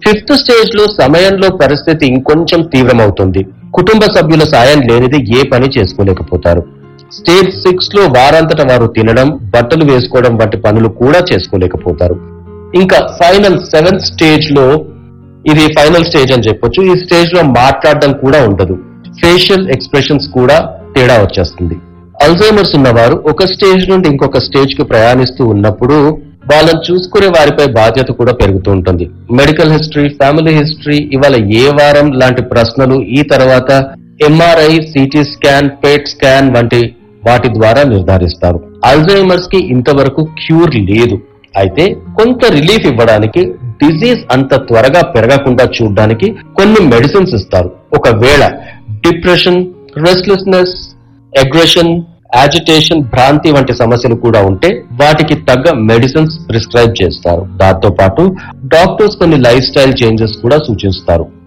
fifth stage లో సమయంలో పరిస్థితి ఇంకొంచెం తీవ్రమవుతుంది కుటుంబ సభ్యుల సాయం లేనిది ఏ పని చేసుకోలేకపోతారు స్టేజ్ సిక్స్ లో వారంతట వారు తినడం బట్టలు వేసుకోవడం వంటి పనులు కూడా చేసుకోలేకపోతారు ఇంకా ఫైనల్ సెవెంత్ స్టేజ్ లో ఇది ఫైనల్ స్టేజ్ అని చెప్పొచ్చు ఈ స్టేజ్ లో మాట్లాడడం కూడా ఉండదు ఫేషియల్ ఎక్స్ప్రెషన్స్ కూడా తేడా వచ్చేస్తుంది అల్జైమర్స్ ఉన్నవారు ఒక స్టేజ్ నుండి ఇంకొక స్టేజ్ కి ప్రయాణిస్తూ ఉన్నప్పుడు వాళ్ళని చూసుకునే వారిపై బాధ్యత కూడా పెరుగుతూ ఉంటుంది మెడికల్ హిస్టరీ ఫ్యామిలీ హిస్టరీ ఇవాళ ఏ వారం లాంటి ప్రశ్నలు ఈ తర్వాత MRI CT scan PET scan వంటి వాటి ద్వారా నిర్ధారిస్తారు అల్జైమర్స్ కి ఇంతవరకు క్యూర్ లేదు అయితే కొంత రిలీఫ్ ఇవ్వడానికి డిజీజ్ అంత త్వరగా పెరగకుండా చూడడానికి కొన్ని మెడిసిన్స్ ఇస్తారు ఒకవేళ డిప్రెషన్ రెస్ట్లెస్నెస్ అగ్రెషన్ యాజిటేషన్ భ్రాంతి వంటి సమస్యలు కూడా ఉంటే వాటికి తగ్గ మెడిసిన్స్ ప్రిస్క్రైబ్ చేస్తారు దాంతో పాటు డాక్టర్స్ కొన్ని లైఫ్ స్టైల్ చేంజెస్ కూడా సూచిస్తారు